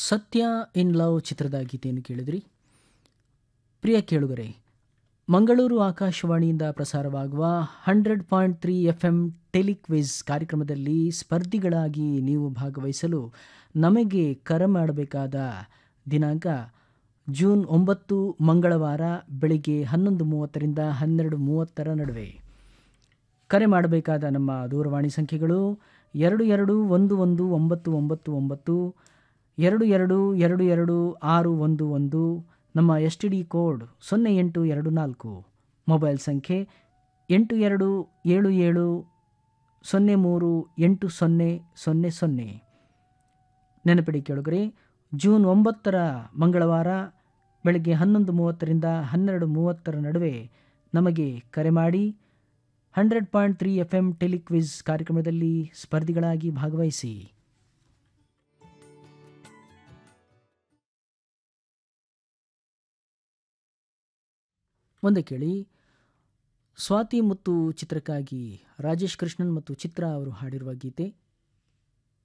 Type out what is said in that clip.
ಸತ್ಯ in love ಚಿತ್ರದ ಗೀತೆಯನ್ನು ಕೇಳಿದ್ರಿ ಪ್ರಿಯ ಕೇಳುಗರೆ ಮಂಗಳೂರು ಆಕಾಶವಾಣಿಯಿಂದ ಪ್ರಸಾರವಾಗುವ hundred point three F M telequiz ಕಾರ್ಯಕ್ರಮದಲ್ಲಿ ಸ್ಪರ್ಧಿಗಳಾಗಿ ನೀವು ಭಾಗವಹಿಸಲು ನಮಗೆ ಕರೆ ಮಾಡಬೇಕಾದ ದಿನಾಂಕ ಜೂನ್ ಒಂಬತ್ತು ಮಂಗಳವಾರ ಬೆಳಿಗ್ಗೆ ಹನ್ನೊಂದು ಮೂವತ್ತರಿಂದ ಹನ್ನೆರಡು ಮೂವತ್ತರ ನಡುವೆ ಕರೆ ಮಾಡಬೇಕಾದ ನಮ್ಮ ದೂರವಾಣಿ ಸಂಖ್ಯೆಗಳು ಎರಡು ಎರಡು ಒಂದು ಒಂದು ಒಂಬತ್ತು ಒಂಬತ್ತು ಒಂಬತ್ತು ಎರಡು ಎರಡು ಎರಡು ಎರಡು ಆರು ಒಂದು ಒಂದು ನಮ್ಮ ಎಸ್ ಟಿ ಡಿ ಕೋಡ್ ಸೊನ್ನೆ ಎಂಟು ಎರಡು ನಾಲ್ಕು ಮೊಬೈಲ್ ಸಂಖ್ಯೆ ಎಂಟು ಎರಡು ಏಳು ಏಳು ಸೊನ್ನೆ ಮೂರು ಎಂಟು ಸೊನ್ನೆ ಸೊನ್ನೆ ಸೊನ್ನೆ ನೆನಪಿಡಿ ಕೇಳುಗರೆ ಜೂನ್ ಒಂಬತ್ತರ ಮಂಗಳವಾರ ಬೆಳಗ್ಗೆ ಹನ್ನೊಂದು ಮೂವತ್ತರಿಂದ ಹನ್ನೆರಡು ಮೂವತ್ತರ ನಡುವೆ ನಮಗೆ ಕರೆ ಮಾಡಿ hundred point three F M telequiz ಕಾರ್ಯಕ್ರಮದಲ್ಲಿ ಸ್ಪರ್ಧಿಗಳಾಗಿ ಭಾಗವಹಿಸಿ ಮುಂದೆ ಕೇಳಿ ಸ್ವಾತಿ ಮತ್ತು ಚಿತ್ರಕ್ಕಾಗಿ ರಾಜೇಶ್ ಕೃಷ್ಣನ್ ಮತ್ತು ಚಿತ್ರ ಅವರು ಹಾಡಿರುವ ಗೀತೆ